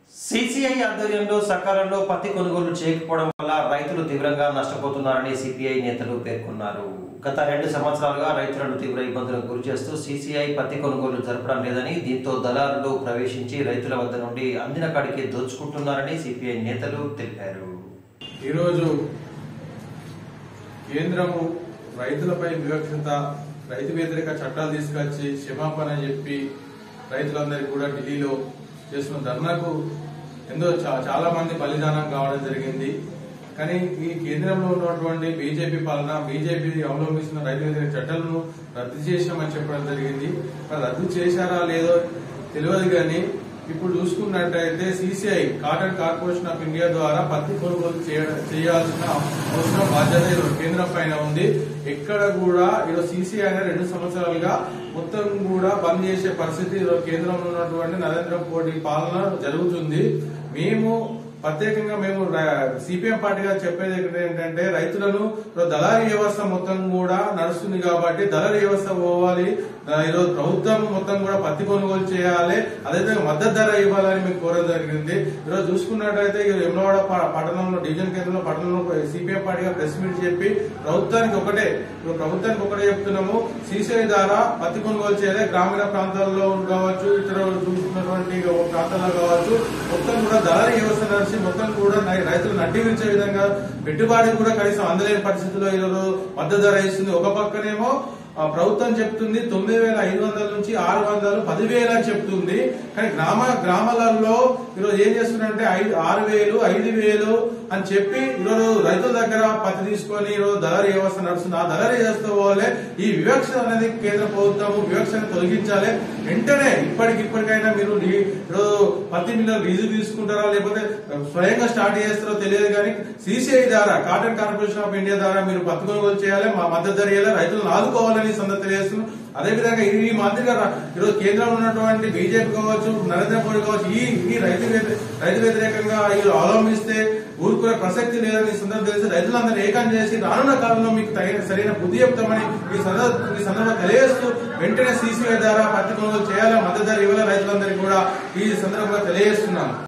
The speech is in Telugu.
సిసిఐ ఆధ్వర్యంలో సకాలంలో పత్తి కొనుగోలు చేయకపోవడం వల్ల రైతులు తీవ్రంగా నష్టపోతున్నారని సిపిఐ నేతలు పేర్కొన్నారు గత రెండు సంవత్సరాలుగా రైతులను తీవ్ర ఇబ్బందులకు గురి చేస్తూ సిసిఐ పత్తి కొనుగోలు జరపడం లేదని దీంతో దళారులు ప్రవేశించి రైతుల వద్ద నుండి అందిన కాడికి దోచుకుంటున్నారని సిపిఐ నేతలు తెలిపారు ఈరోజు కేంద్రము రైతులపై వివక్షత రైతు వ్యతిరేక చట్టాలు తీసుకొచ్చి క్షమాపణ చెప్పి రైతులందరికీ కూడా ఢిల్లీలో చేస్తున్న ధర్నాకు ఎంతో చా- చాలా మంది బలిదానం కావడం జరిగింది కానీ ఈ కేంద్రంలో ఉన్నటువంటి బీజేపీ పాలన బీజేపీ అవలంబిస్తున్న రైతు వ్యతిరేక చట్టాలను రద్దు చేశామని చెప్పడం జరిగింది మరి రద్దు చేశారా లేదో తెలియదు కానీ ఇప్పుడు చూసుకున్నట్టయితే CCI cotton corporation of India ద్వారా పత్తి కొనుగోలు చేయడం- చేయాల్సిన అవసరం బాధ్యత ఈరోజు కేంద్రం పైన ఉంది ఎక్కడ కూడా ఈరోజు సిసిఐ అనే రెండు సంవత్సరాలుగా మొత్తం కూడా బంద్ చేసే పరిస్థితి ఈరోజు కేంద్రంలో ఉన్నటువంటి నరేంద్ర మోడీ పాలన జరుగుతుంది మేము ప్రత్యేకంగా మేము సిపిఎం పార్టీగా చెప్పేది ఇక్కడ ఏంటంటే రైతులను ఇప్పుడు దళారీ వ్యవస్థ మొత్తం కూడా నడుస్తుంది కాబట్టి దళారీ వ్యవస్థ పోవాలి ఆ, ఈరోజు ప్రభుత్వం మొత్తం కూడా పత్తి కొనుగోలు చేయాలి అదేవిధంగా మద్దతు ధర ఇవ్వాలని మేము కోరడం జరిగింది ఈరోజు చూసుకున్నట్టయితే ఈ వేములవాడ ప- పట్టణంలో డివిజన్ కేంద్రంలో పట్టణంలో సిపిఎం పార్టీగా ప్రెస్ మీట్ చెప్పి ప్రభుత్వానికి ఒకటే ఇప్పుడు ప్రభుత్వానికి ఒకటే చెప్తున్నాము సిసిఐ ద్వారా పత్తి కొనుగోలు చేయాలి గ్రామీణ ప్రాంతాల్లో కావచ్చు ఇతర చూసుకున్నటువంటి ప్రాంతాల్లో కావచ్చు మొత్తం కూడా దళారీ వ్యవస్థ నడిచి మొత్తం కూడా నై- రైతులు నడ్డివించే విధంగా పెట్టుబడి కూడా కనీసం అందలేని పరిస్థితుల్లో ఈరోజు మద్దతు ధర ఇస్తుంది ఒక పక్కనేమో ఆ, ప్రభుత్వం చెప్తుంది తొమ్మిది వేల ఐదు వందల నుంచి ఆరు వందలు పదివేలు అని చెప్తుంది కానీ గ్రామ గ్రామాలలో ఈరోజు ఏం చేస్తున్నారంటే ఐదు ఆరు వేలు ఐదు వేలు అని చెప్పి ఈరోజు రైతుల దగ్గర పత్తి తీసుకొని ఈరోజు దళారీ వ్యవస్థ నడుస్తుంది ఆ దళారీ వ్యవస్థ పోలే ఈ వివక్ష అనేది కేంద్ర ప్రభుత్వం వివక్షను తొలగించాలి వెంటనే ఇప్పటికి ఇప్పటికైనా మీరు లీ- ఈరోజు పత్తి మిల్లలు లీజు తీసుకుంటారా లేకపోతే స్వయంగా స్టార్ట్ చేస్తారో తెలియదు కానీ సిసిఐ ద్వారా కాటన్ కార్పొరేషన్ ఆఫ్ ఇండియా ద్వారా మీరు పత్తి కొనుగోలు చేయాలి మా మద్దతు ధర ఇవ్వాలి రైతులను ఆదుకోవాలని సందర్భం తెలియజేస్తున్నాం అదేవిధంగా ఈ మాదిరిగా రా- ఈరోజు కేంద్రంలో ఉన్నటువంటి బీజేపీ కావచ్చు నరేంద్ర మోడీ కావచ్చు ఈ ఈ రైతు వ్యతి- రైతు వ్యతిరేకంగా వీళ్ళు అవలంబిస్తే ఊరుకునే ప్రసక్తి లేదని ఈ సందర్భం తెలిసి రైతులందరూ ఏకం చేసి రానున్న కాలంలో మీకు తగిన సరైన బుద్ధి చెప్తామని ఈ సందర్భం ఈ సందర్భంగా తెలియజేస్తూ వెంటనే సీసీఐ ద్వారా పత్తి కొనుగోలు చేయాలి మద్దతు ధర ఇవ్వాలి రైతులందరికీ కూడా ఈ సందర్భంగా తెలియజేస్తున్నాను